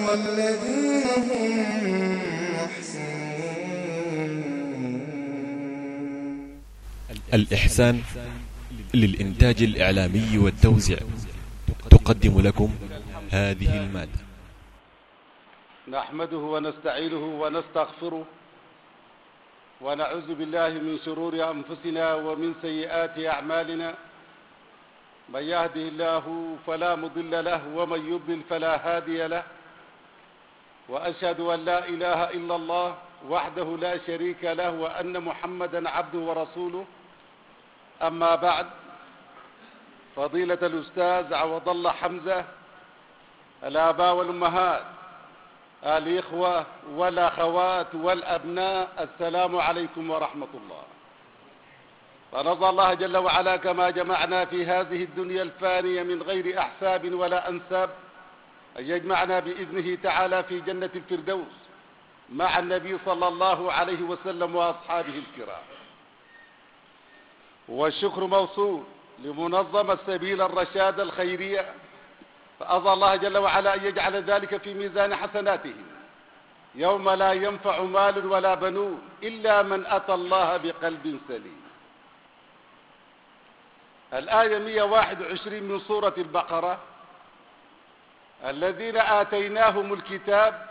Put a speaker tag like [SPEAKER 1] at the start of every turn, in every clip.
[SPEAKER 1] والذين هم محسنون
[SPEAKER 2] الإحسان للإنتاج الإعلامي والتوزيع تقدم لكم هذه المادة
[SPEAKER 3] نحمده ونستعينه ونستغفره ونعوذ بالله من شرور أنفسنا ومن سيئات أعمالنا من يهده الله فلا مضل له ومن يضلل فلا هادي له وأشهد أن لا إله إلا الله وحده لا شريك له وأن محمدا عبده ورسوله أما بعد فضيلة الأستاذ عوض الله حمزة الآباء والأمهات الإخوة والأخوات والأبناء السلام عليكم ورحمة الله فنرضى الله جل وعلا كما جمعنا في هذه الدنيا الفانية من غير أحساب ولا أنساب أن يجمعنا بإذنه تعالى في جنة الفردوس مع النبي صلى الله عليه وسلم وأصحابه الكرام والشكر موصول لمنظمة سبيل الرشاد الخيرية فأضى الله جل وعلا أن يجعل ذلك في ميزان حسناتهم يوم لا ينفع مال ولا بنون إلا من أتى الله بقلب سليم الآية 121 من سورة البقرة الذين آتيناهم الكتاب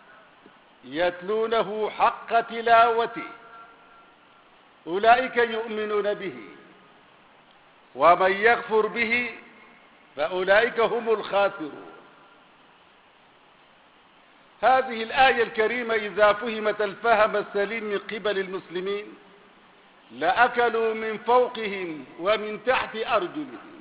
[SPEAKER 3] يتلونه حق تلاوته أولئك يؤمنون به ومن يكفر به فأولئك هم الخاسرون هذه الآية الكريمة إذا فهمت الفهم السليم من قبل المسلمين لأكلوا من فوقهم ومن تحت أرجلهم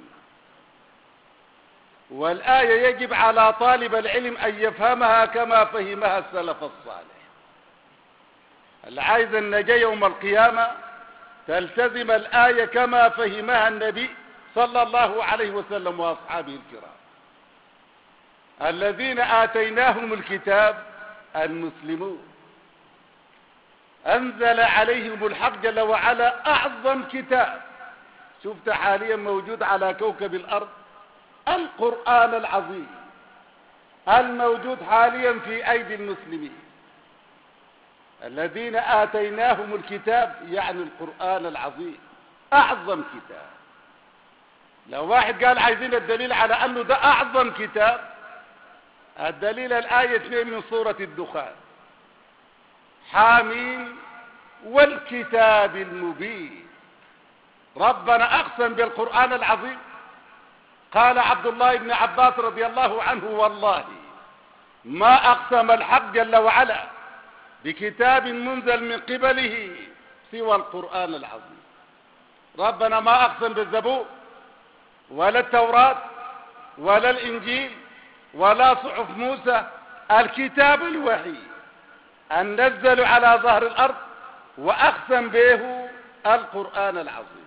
[SPEAKER 3] والآية يجب على طالب العلم أن يفهمها كما فهمها السلف الصالح العايز النجاة يوم القيامة تلتزم الآية كما فهمها النبي صلى الله عليه وسلم وأصحابه الكرام الذين آتيناهم الكتاب المسلمون أنزل عليهم الحق جل وعلا أعظم كتاب شفت حاليا موجود على كوكب الأرض القرآن العظيم الموجود حاليا في أيدي المسلمين الذين آتيناهم الكتاب يعني القرآن العظيم أعظم كتاب لو واحد قال عايزين الدليل على أنه ده أعظم كتاب الدليل الآية 2 من سورة الدخان حامين والكتاب المبين ربنا أقسم بالقرآن العظيم قال عبد الله بن عباس رضي الله عنه والله ما أقسم الحق جل وعلا بكتاب منزل من قبله سوى القرآن العظيم ربنا ما أقسم بالزبور ولا التوراة ولا الإنجيل ولا صحف موسى الكتاب الوحي أن نزل على ظهر الأرض وأقسم به القرآن العظيم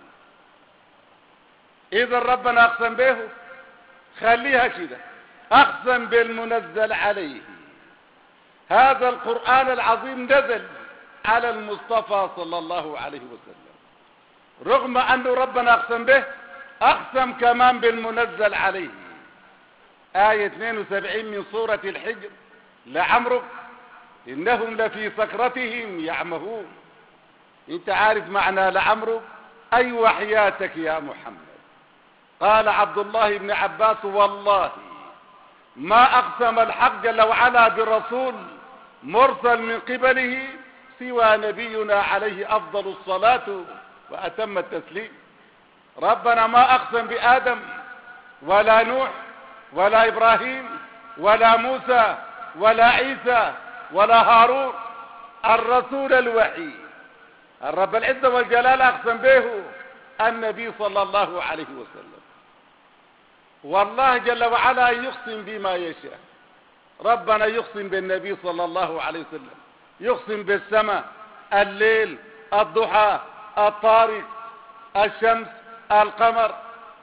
[SPEAKER 3] إذا ربنا أقسم به خليها كده أقسم بالمنزل عليه هذا القرآن العظيم نزل على المصطفى صلى الله عليه وسلم رغم أنه ربنا أقسم به أقسم كمان بالمنزل عليه آية 72 من سورة الحجر لعمرك إنهم لفي سكرتهم يعمهون انت عارف معنى لعمرك أي وحياتك يا محمد قال عبد الله بن عباس والله ما أقسم الحق جل وعلا بالرسول مرسل من قبله سوى نبينا عليه أفضل الصلاة وأتم التسليم ربنا ما أقسم بآدم ولا نوح ولا إبراهيم ولا موسى ولا عيسى ولا هارون الرسول الوحي الرب العزة والجلال أقسم به النبي صلى الله عليه وسلم والله جل وعلا يقسم بما يشاء ربنا يقسم بالنبي صلى الله عليه وسلم يقسم بالسماء الليل الضحى الطارق الشمس القمر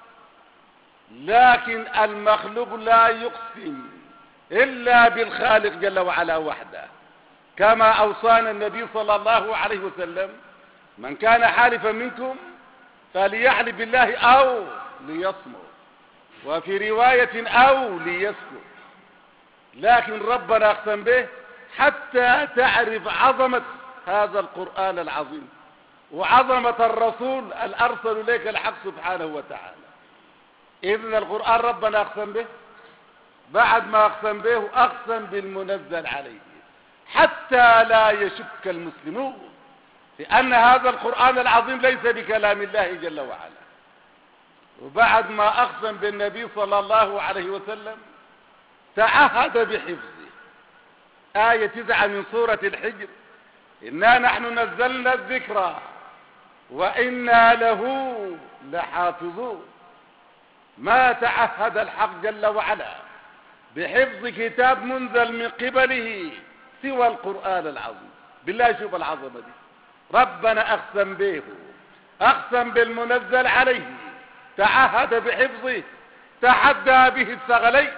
[SPEAKER 3] لكن المخلوق لا يقسم إلا بالخالق جل وعلا وحده كما أوصانا النبي صلى الله عليه وسلم من كان حالفا منكم فليحلف بالله أو ليصمت وفي رواية أو ليسكت لكن ربنا اقسم به حتى تعرف عظمة هذا القرآن العظيم وعظمة الرسول الأرسل إليك الحق سبحانه وتعالى إذن القرآن ربنا أقسم به بعد ما أقسم به أقسم بالمنزل عليه حتى لا يشك المسلمون لأن هذا القرآن العظيم ليس بكلام الله جل وعلا وبعد ما أقسم بالنبي صلى الله عليه وسلم تعهد بحفظه آية تسعة من سورة الحجر إنا نحن نزلنا الذكرى وإنا له لحافظون ما تعهد الحق جل وعلا بحفظ كتاب منزل من قبله سوى القرآن العظيم بالله شوف العظمة دي ربنا أقسم به أقسم بالمنزل عليه تعهد بحفظه تحدى به الثغلين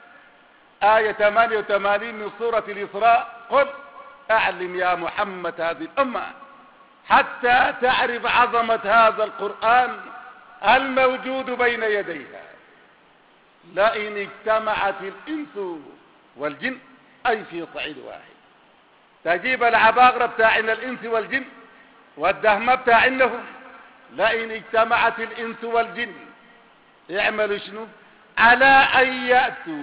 [SPEAKER 3] آية 88 من سورة الإسراء قل أعلم يا محمد هذه الأمة حتى تعرف عظمة هذا القرآن الموجود بين يديها لئن اجتمعت الإنس والجن أي في صعيد واحد تجيب العباقرة بتاعنا الإنس والجن والدهمة بتاعنهم لئن اجتمعت الإنس والجن يعملوا شنو على أن يأتوا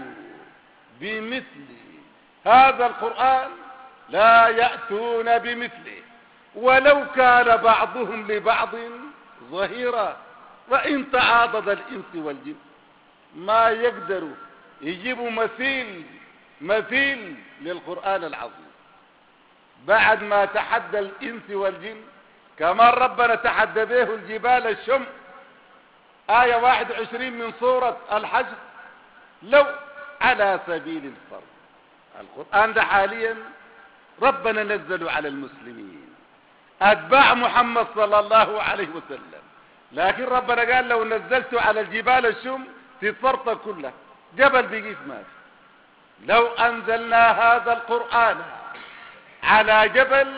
[SPEAKER 3] بمثل هذا القرآن لا يأتون بمثله ولو كان بعضهم لبعض ظهيرا وإن تعاضد الإنس والجن ما يقدروا يجيبوا مثيل مثيل للقرآن العظيم بعد ما تحدى الإنس والجن كمان ربنا تحدى به الجبال الشم آية 21 من سورة الحجر لو على سبيل الفرض القرآن ده حاليا ربنا نزله على المسلمين أتباع محمد صلى الله عليه وسلم لكن ربنا قال لو نزلته على الجبال الشم تتفرط كلها جبل بيقيس ما في لو أنزلنا هذا القرآن على جبل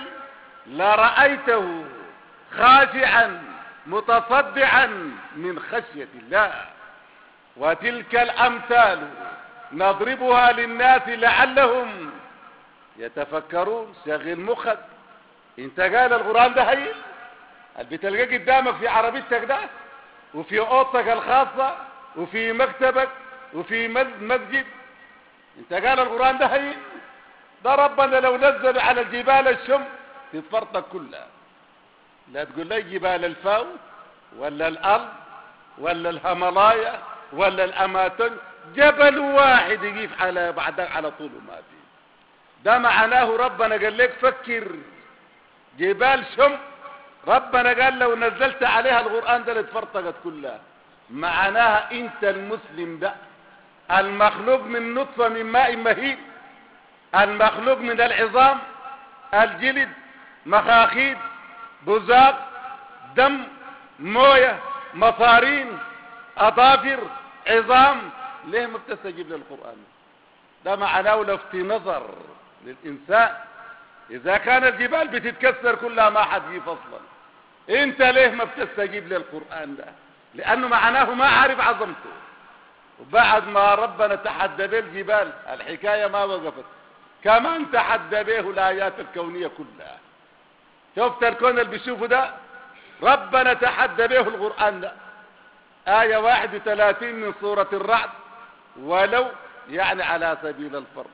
[SPEAKER 3] لرأيته خاشعا متصدعا من خشية الله وتلك الأمثال نضربها للناس لعلهم يتفكرون شغل مخك انت قال القرآن ده هين بتلقاه قدامك في عربيتك ده وفي اوضتك الخاصة وفي مكتبك وفي مسجد انت قال القرآن ده هين ده ربنا لو نزل على الجبال الشم تتفرطك كلها لا تقول لي جبال الفاو ولا الارض ولا الهملايا ولا الاماتون جبل واحد يقيف على بعدك على طول ما في ده معناه ربنا قال لك فكر جبال شم ربنا قال لو نزلت عليها القرآن ده لتفرطقت كلها معناها انت المسلم ده المخلوق من نطفة من ماء مهين المخلوق من العظام الجلد مخاخيد بزاق دم موية مصارين أظافر عظام ليه ما بتستجيب للقرآن ده معناه لفت نظر للإنسان إذا كان الجبال بتتكسر كلها ما حد يفصل انت ليه ما بتستجيب للقرآن ده لأنه معناه ما عارف عظمته وبعد ما ربنا تحدى به الجبال الحكاية ما وقفت كمان تحدى به الآيات الكونية كلها شفت الكون اللي بيشوفه ده ربنا تحدى به القرآن ده آية 31 من سورة الرعد ولو يعني على سبيل الفرض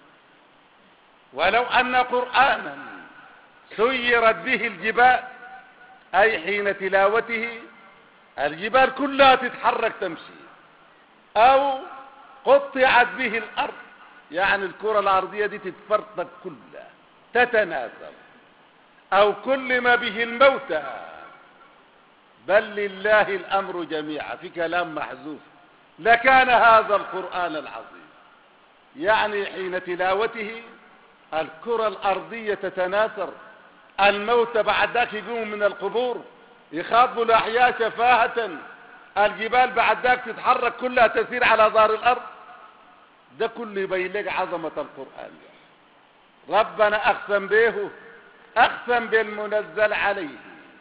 [SPEAKER 3] ولو أن قرآنا سيرت به الجبال أي حين تلاوته الجبال كلها تتحرك تمشي أو قطعت به الأرض يعني الكرة الأرضية دي تتفرطق كلها تتناسب أو كل ما به الموتى بل لله الأمر جميعا في كلام محذوف لكان هذا القرآن العظيم يعني حين تلاوته الكرة الأرضية تتناثر الموت بعد ذاك يقوم من القبور يخاطبوا الأحياء شفاهة الجبال بعد ذاك تتحرك كلها تسير على ظهر الأرض ده كله يبين عظمة القرآن ربنا أقسم به أقسم بالمنزل عليه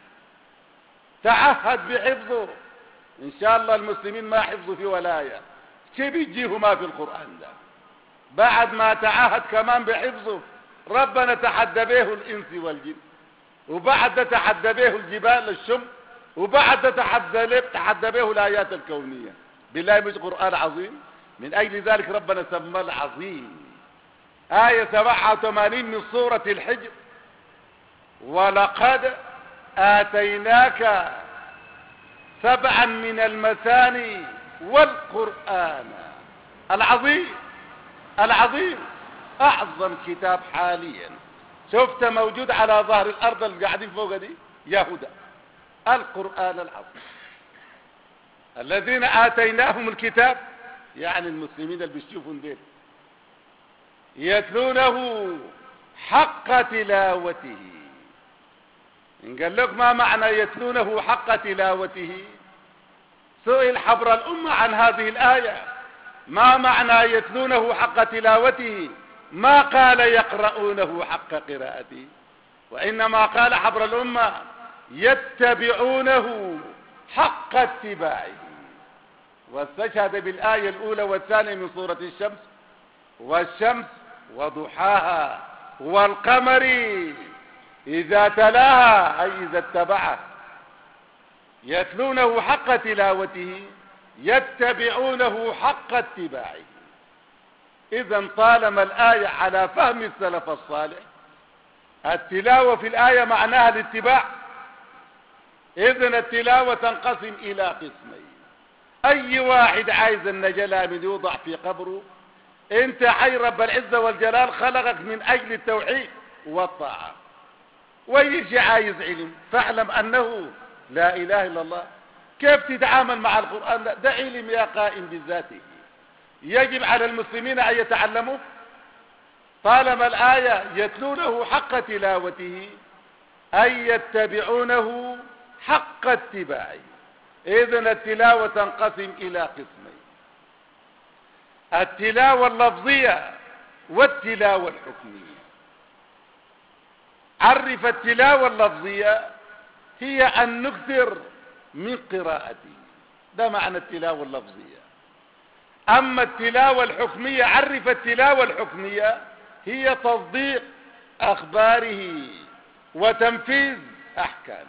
[SPEAKER 3] تعهد بحفظه إن شاء الله المسلمين ما حفظوا في ولاية كيف يجيه ما في القرآن ده بعد ما تعاهد كمان بحفظه ربنا تحدى به الإنس والجن وبعد ده تحدى به الجبال الشم وبعد ده تحدى, تحدى به الآيات الكونية بالله مش قرآن عظيم من أجل ذلك ربنا سمى العظيم آية 87 من سورة الحجر ولقد آتيناك سبعا من المثاني والقرآن العظيم العظيم أعظم كتاب حاليا شفت موجود على ظهر الأرض اللي قاعدين فوق دي يهودا القرآن العظيم الذين آتيناهم الكتاب يعني المسلمين اللي بيشوفون ديل يتلونه حق تلاوته إن قال لك ما معنى يتلونه حق تلاوته سئل حبر الأمة عن هذه الآية ما معنى يتلونه حق تلاوته ما قال يقرؤونه حق قراءته وإنما قال حبر الأمة يتبعونه حق اتباعه واستشهد بالآية الأولى والثانية من سورة الشمس والشمس وضحاها والقمر إذا تلاها أي إذا اتبعه يتلونه حق تلاوته يتبعونه حق اتباعه إذا طالما الآية على فهم السلف الصالح التلاوة في الآية معناها الاتباع إذن التلاوة تنقسم إلى قسمين أي واحد عايز النجلاء من يوضع في قبره انت حي رب العزة والجلال خلقك من أجل التوحيد والطاعة ويجي عايز علم فاعلم أنه لا إله إلا الله كيف تتعامل مع القرآن ده علم يا قائم بذاته يجب على المسلمين أن يتعلموا طالما الآية يتلونه حق تلاوته أي يتبعونه حق اتباعه إذن التلاوة تنقسم إلى قسمين التلاوة اللفظية والتلاوة الحكمية عرف التلاوة اللفظية هي أن نكثر من قراءته ده معنى التلاوة اللفظية أما التلاوة الحكمية عرف التلاوة الحكمية هي تصديق أخباره وتنفيذ أحكامه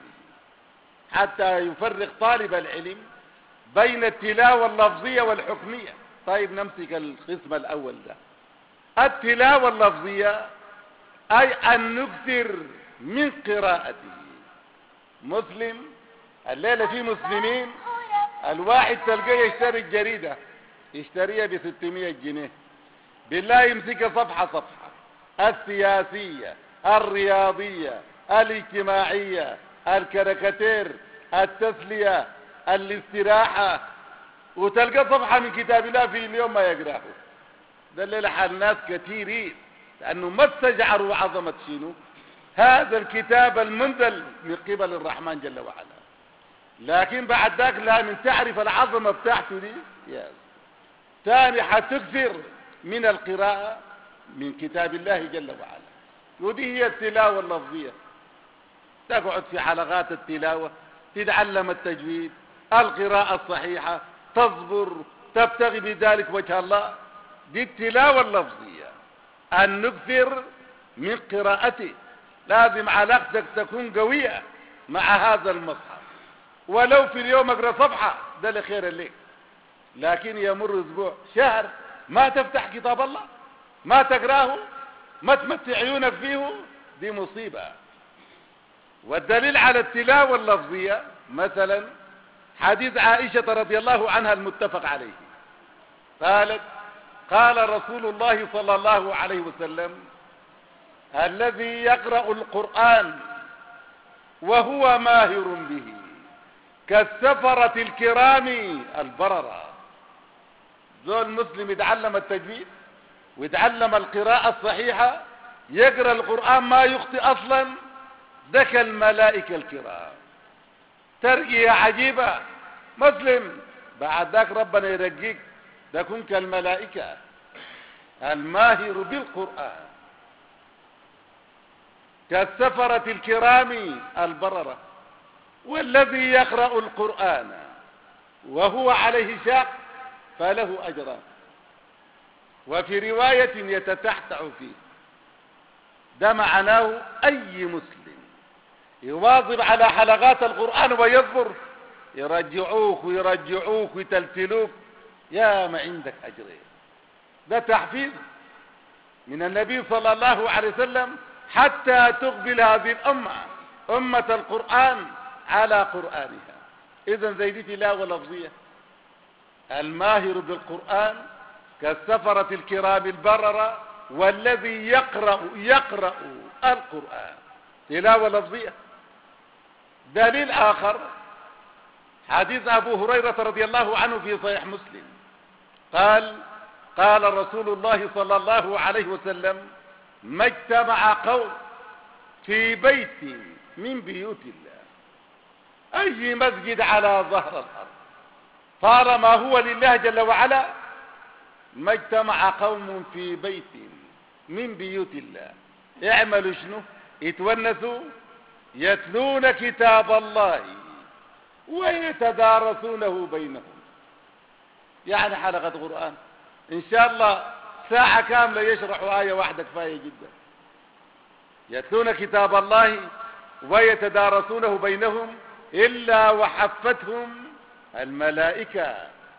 [SPEAKER 3] حتى يفرق طالب العلم بين التلاوة اللفظية والحكمية طيب نمسك القسم الأول ده التلاوة اللفظية أي أن نكثر من قراءته مسلم الليلة في مسلمين الواحد تلقيه يشتري الجريدة يشتريها ب 600 جنيه بالله يمسكها صفحة صفحة السياسية الرياضية الاجتماعية الكاريكاتير التسلية الاستراحة وتلقى صفحة من كتاب الله في اليوم ما يقراه ده اللي حال ناس كثيرين لأنه ما استجعروا عظمة شنو هذا الكتاب المنزل من قبل الرحمن جل وعلا لكن بعد ذاك لا من تعرف العظمة بتاعته دي يا ثاني حتكثر من القراءة من كتاب الله جل وعلا ودي هي التلاوة اللفظية تقعد في حلقات التلاوة تتعلم التجويد القراءة الصحيحة تصبر تبتغي بذلك وجه الله دي التلاوة اللفظية أن نكثر من قراءته لازم علاقتك تكون قوية مع هذا المصحف ولو في اليوم اقرا صفحة ده لخير لك لكن يمر اسبوع شهر ما تفتح كتاب الله ما تقراه ما تمتع عيونك فيه دي مصيبة والدليل على التلاوة اللفظية مثلا حديث عائشة رضي الله عنها المتفق عليه قالت قال رسول الله صلى الله عليه وسلم الذي يقرأ القرآن وهو ماهر به كالسفرة الكرام البررة زول مسلم يتعلم التجويد ويتعلم القراءة الصحيحة يقرأ القرآن ما يخطئ أصلا ذك الملائكة الكرام ترقية عجيبة مسلم بعد ذاك ربنا يرقيك تكون كالملائكة الماهر بالقرآن كالسفرة الكرام البررة والذي يقرأ القرآن وهو عليه شاق فله أجران وفي رواية يتتحتع فيه ده معناه أي مسلم يواظب على حلقات القرآن ويصبر يرجعوك ويرجعوك ويتلتلوك يا ما عندك أجرين ده تحفيز من النبي صلى الله عليه وسلم حتى تقبل هذه الأمة أمة القرآن على قرآنها إذا زي دي تلاوة لفظية الماهر بالقرآن كالسفرة الكرام البررة والذي يقرأ يقرأ القرآن تلاوة لفظية دليل آخر حديث أبو هريرة رضي الله عنه في صحيح مسلم قال قال رسول الله صلى الله عليه وسلم ما اجتمع قوم في بيت من بيوت الله أي مسجد على ظهر الأرض طالما هو لله جل وعلا ما اجتمع قوم في بيت من بيوت الله اعملوا شنو يتونسوا يتلون كتاب الله ويتدارسونه بينهم يعني حلقة قرآن إن شاء الله ساعة كاملة يشرحوا آية واحدة كفاية جدا يتلون كتاب الله ويتدارسونه بينهم إلا وحفتهم الملائكة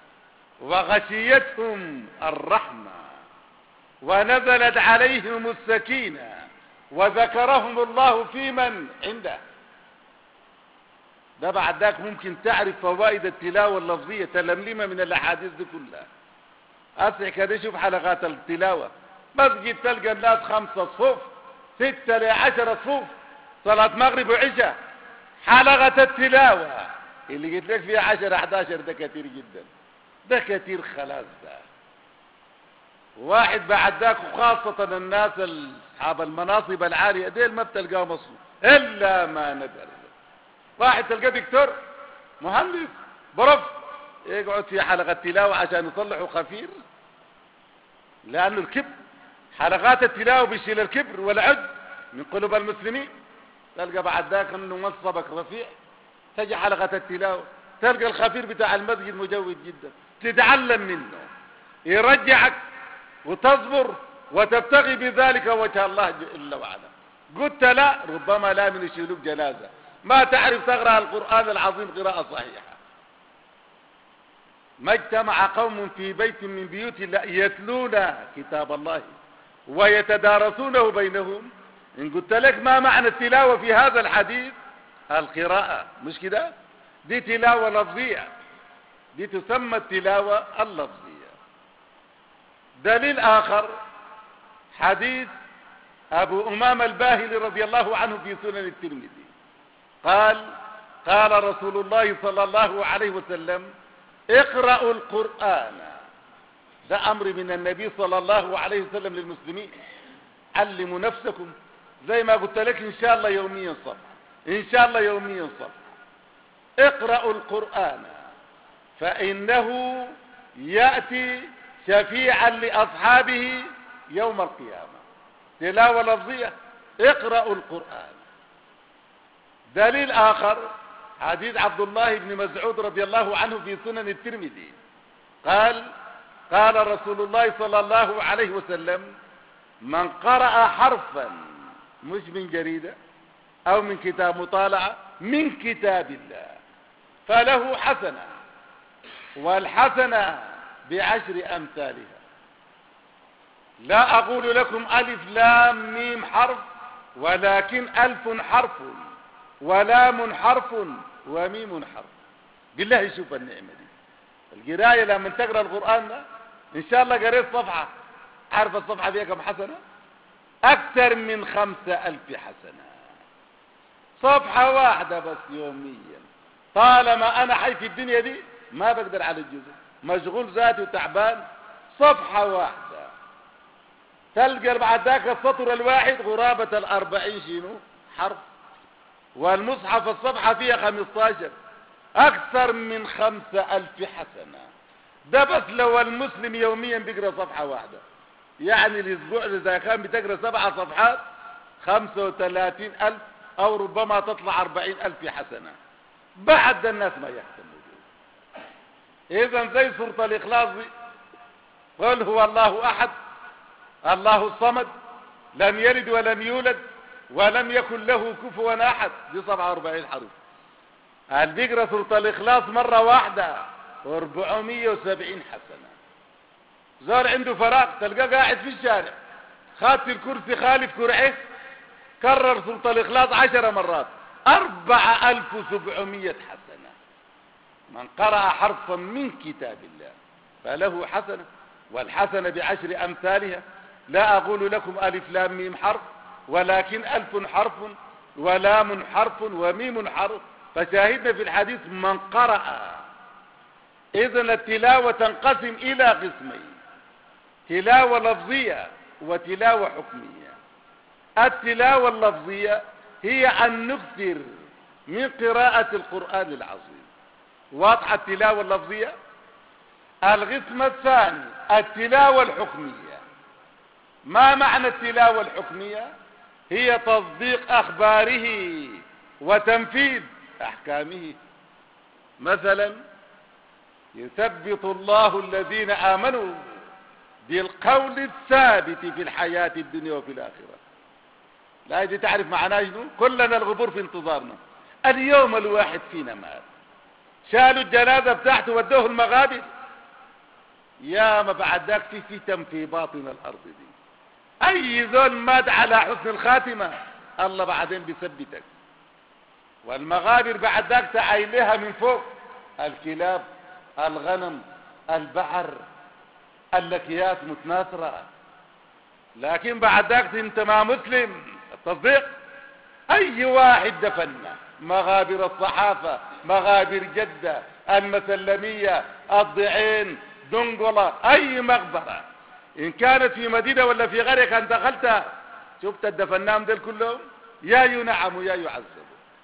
[SPEAKER 3] وغشيتهم الرحمة ونزلت عليهم السكينة وذكرهم الله في من عنده ده بعد ذاك ممكن تعرف فوائد التلاوة اللفظية تلملمة من الأحاديث دي كلها أسع كده شوف حلقات التلاوة مسجد تلقى الناس خمسة صفوف ستة لعشرة صفوف صلاة مغرب وعشاء حلقة التلاوة اللي قلت لك فيها عشرة 11 ده كثير جدا ده كثير خلاص ده واحد بعد ذاك وخاصة الناس أصحاب المناصب العالية ديل ما بتلقاه مصروف إلا ما ندر واحد تلقاه دكتور مهندس برف يقعد في حلقة تلاوة عشان يصلحوا خفير لأنه الكبر حلقات التلاوة بيشيل الكبر والعد من قلوب المسلمين تلقى بعد ذاك انه منصبك رفيع تجي حلقة التلاوة تلقى الخفير بتاع المسجد مجود جدا تتعلم منه يرجعك وتصبر وتبتغي بذلك وجه الله جل وعلا قلت لا ربما لا من يشيلوك جنازة ما تعرف تقرأ القرآن العظيم قراءة صحيحة ما اجتمع قوم في بيت من بيوت الله يتلون كتاب الله ويتدارسونه بينهم إن قلت لك ما معنى التلاوة في هذا الحديث القراءة مش كده دي تلاوة لفظية دي تسمى التلاوة اللفظية دليل آخر حديث أبو أمام الباهلي رضي الله عنه في سنن الترمذي قال قال رسول الله صلى الله عليه وسلم اقرأوا القرآن ده أمر من النبي صلى الله عليه وسلم للمسلمين علموا نفسكم زي ما قلت لك إن شاء الله يوميا صفحة إن شاء الله يوميا صفحة اقرأوا القرآن فإنه يأتي شفيعا لأصحابه يوم القيامة تلاوة لفظية اقرأوا القرآن دليل آخر حديث عبد الله بن مسعود رضي الله عنه في سنن الترمذي قال قال رسول الله صلى الله عليه وسلم من قرأ حرفا مش من جريدة أو من كتاب مطالعة من كتاب الله فله حسنة والحسنة بعشر أمثالها لا أقول لكم ألف لام ميم حرف ولكن ألف حرف ولام حرف وميم حرف بالله يشوف النعمة دي القراية لما تقرأ القرآن ده إن شاء الله قريت صفحة عارف الصفحة فيها كم حسنة أكثر من خمسة ألف حسنة صفحة واحدة بس يوميا طالما أنا حي في الدنيا دي ما بقدر على الجزء مشغول ذاتي وتعبان صفحة واحدة تلقى بعد ذاك السطر الواحد غرابة الأربعين شنو حرف والمصحف الصفحة فيها خمستاشر أكثر من خمسة ألف حسنة ده بس لو المسلم يوميا بيقرأ صفحة واحدة يعني الأسبوع إذا كان بتقرأ سبع صفحات خمسة وثلاثين ألف أو ربما تطلع أربعين ألف حسنة بعد الناس ما يهتموا إذا زي سورة الإخلاص دي قل هو الله أحد الله الصمد لم يلد ولم يولد ولم يكن له كفوا أحد دي 47 حرف قال بيقرا سورة الإخلاص مرة واحدة 470 حسنة زار عنده فراغ تلقاه قاعد في الشارع خاطر الكرسي خالف كرعه كرر سورة الإخلاص عشر مرات أربعة ألف وسبعمية حسنة من قرأ حرفا من كتاب الله فله حسنة والحسنة بعشر أمثالها لا أقول لكم ألف لام ميم حرف ولكن ألف حرف ولام حرف وميم حرف فشاهدنا في الحديث من قرأ إذن التلاوة تنقسم إلى قسمين تلاوة لفظية وتلاوة حكمية التلاوة اللفظية هي أن نكثر من قراءة القرآن العظيم واضحة التلاوة اللفظية القسم الثاني التلاوة الحكمية ما معنى التلاوة الحكمية هي تصديق أخباره وتنفيذ أحكامه مثلا يثبت الله الذين آمنوا بالقول الثابت في الحياة الدنيا وفي الآخرة لا دي تعرف معناه شنو كلنا الغبور في انتظارنا اليوم الواحد فينا مات شالوا الجنازة بتاعته ودوه المغابر يا ما بعد ذاك في فتن في باطن الأرض دي أي زول مات على حسن الخاتمة الله بعدين بيثبتك والمغابر بعد ذاك تعايلها من فوق الكلاب الغنم البعر اللكيات متناثرة لكن بعد ذاك انت ما مسلم التصديق اي واحد دفنا مغابر الصحافة مغابر جدة المسلمية الضعين دنقلة اي مغبرة ان كانت في مدينة ولا في غرية كان دخلتها شفت الدفنام دول كلهم يا ينعم ويا يعذب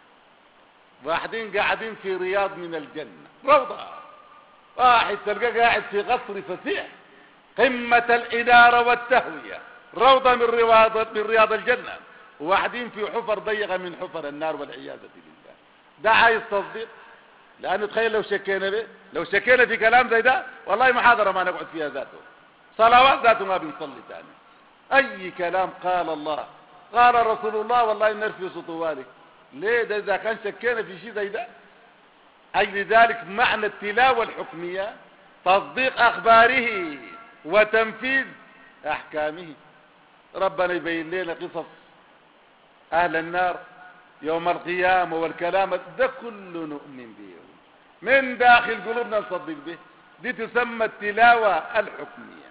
[SPEAKER 3] واحدين قاعدين في رياض من الجنة روضة واحد تلقى قاعد في قصر فسيح قمة الإدارة والتهوية روضة من رياض من رياض الجنة وواحدين في حفر ضيقة من حفر النار والعياذ بالله ده عايز تصديق لأنه تخيل لو شكينا به لو شكينا في كلام زي ده والله محاضرة ما نقعد فيها ذاته صلوات ذاته ما بنصلي ثاني أي كلام قال الله قال رسول الله والله نرفي سطوالك ليه ده إذا كان شكينا في شيء زي ده أي لذلك معنى التلاوة الحكمية تصديق أخباره وتنفيذ أحكامه ربنا يبين لنا قصص أهل النار يوم القيامة والكلام ده كله نؤمن به من داخل قلوبنا نصدق به دي تسمى التلاوة الحكمية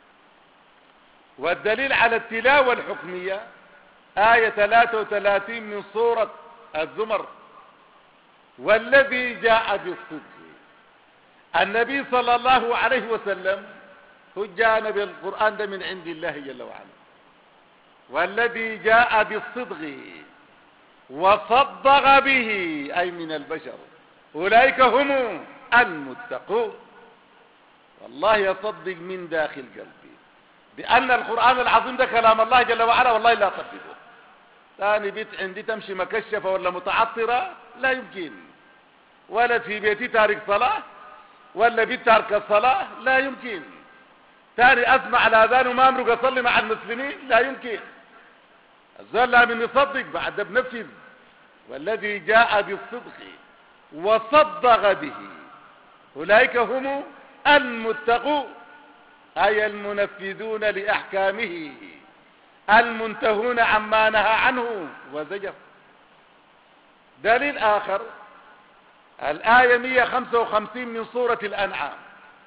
[SPEAKER 3] والدليل على التلاوة الحكمية آية 33 من سورة الزمر والذي جاء بالصدق النبي صلى الله عليه وسلم هجانا بالقرآن ده من عند الله جل وعلا والذي جاء بالصدق وصدق به أي من البشر أولئك هم المتقون والله يصدق من داخل قلبي بأن القرآن العظيم ده كلام الله جل وعلا والله لا تصدقه ثاني بيت عندي تمشي مكشفة ولا متعطرة لا يمكن ولا في بيتي تارك صلاة ولا بيت تارك الصلاة لا يمكن ثاني اسمع الاذان وما امرق اصلي مع المسلمين لا يمكن الزول لازم يصدق بعد بنفذ والذي جاء بالصدق وصدق به اولئك هم المتقون اي المنفذون لاحكامه المنتهون عما نهى عنه وزجر دليل آخر الآية 155 من سورة الأنعام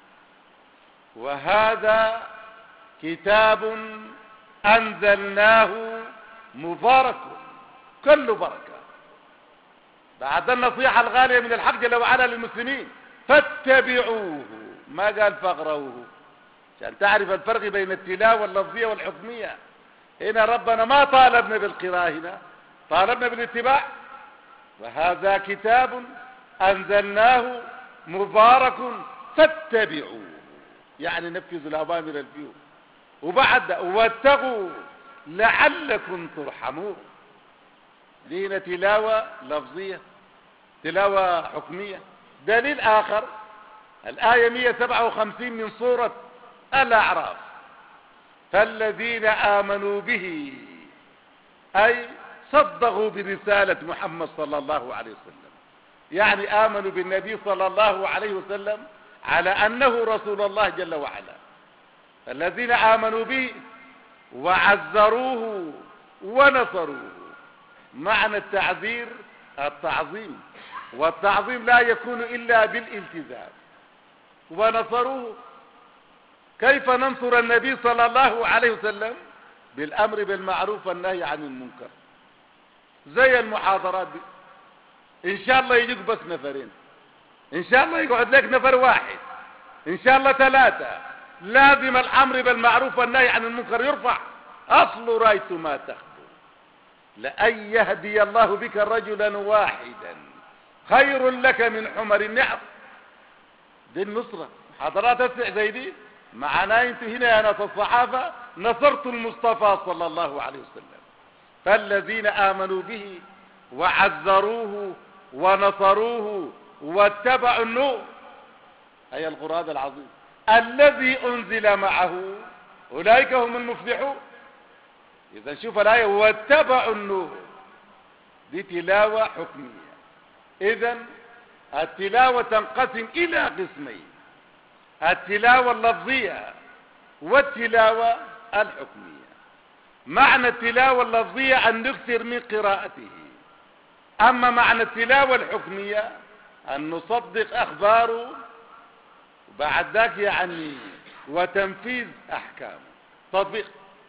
[SPEAKER 3] وهذا كتاب أنزلناه مبارك كله بركة بعد النصيحة الغالية من الحق جل وعلا للمسلمين فاتبعوه ما قال فاقرؤوه عشان تعرف الفرق بين التلاوة اللفظية والحكمية هنا ربنا ما طالبنا بالقراءة هنا طالبنا بالاتباع وهذا كتاب أنزلناه مبارك فاتبعوه يعني نفذوا الأوامر الفيه وبعد واتقوا لعلكم ترحمون لينا تلاوة لفظية تلاوة حكمية دليل آخر الآية 157 من سورة الأعراف فالذين آمنوا به أي صدقوا برسالة محمد صلى الله عليه وسلم يعني آمنوا بالنبي صلى الله عليه وسلم على أنه رسول الله جل وعلا الذين آمنوا به وعزروه ونصروه معنى التعذير التعظيم والتعظيم لا يكون إلا بالالتزام ونصروه كيف ننصر النبي صلى الله عليه وسلم بالأمر بالمعروف والنهي عن المنكر زي المحاضرات دي إن شاء الله يجيك بس نفرين إن شاء الله يقعد لك نفر واحد إن شاء الله ثلاثة لازم الأمر بالمعروف والنهي عن المنكر يرفع أصل رأيت ما تخدم لأن يهدي الله بك رجلا واحدا خير لك من حمر النعم دي النصرة حضرات اسمع زي دي معنا انت هنا يا ناس الصحابة نصرت المصطفى صلى الله عليه وسلم فالذين آمنوا به وعزروه ونصروه واتبعوا النور أي القرآن العظيم الذي أنزل معه أولئك هم المفلحون إذا شوف الآية واتبعوا النور دي تلاوة حكمية إذا التلاوة تنقسم إلى قسمين التلاوة اللفظية والتلاوة الحكمية معنى التلاوة اللفظية أن نكثر من قراءته أما معنى التلاوة الحكمية أن نصدق أخباره بعد ذاك يعني وتنفيذ أحكامه تطبيق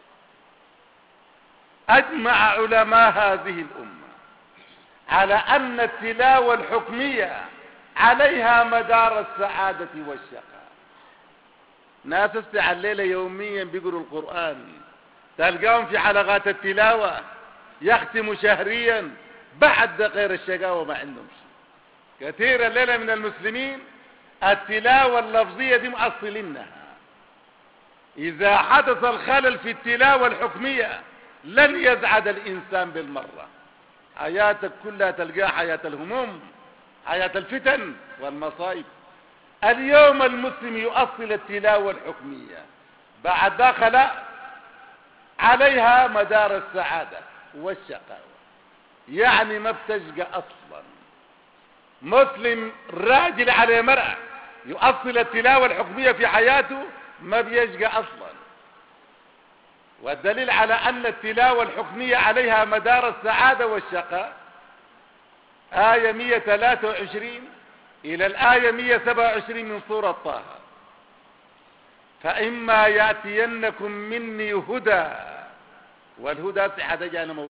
[SPEAKER 3] أجمع علماء هذه الأمة على أن التلاوة الحكمية عليها مدار السعادة والشقاء ناس الليلة يوميا بيقروا القرآن تلقاهم في حلقات التلاوة يختموا شهريا بعد غير الشقاوة ما عندهم شيء كثير الليلة من المسلمين التلاوة اللفظية دي مؤصلينها إذا حدث الخلل في التلاوة الحكمية لن يزعد الإنسان بالمرة حياتك كلها تلقاها حياة الهموم حياة الفتن والمصائب اليوم المسلم يؤصل التلاوة الحكمية بعد دخل عليها مدار السعادة والشقاوة يعني ما بتشقى أصلا مسلم راجل على مرأة يؤصل التلاوة الحكمية في حياته ما بيشقى أصلا والدليل على أن التلاوة الحكمية عليها مدار السعادة والشقاء آية 123 إلى الآية 127 من سورة طه فإما يأتينكم مني هدى والهدى صحة جانا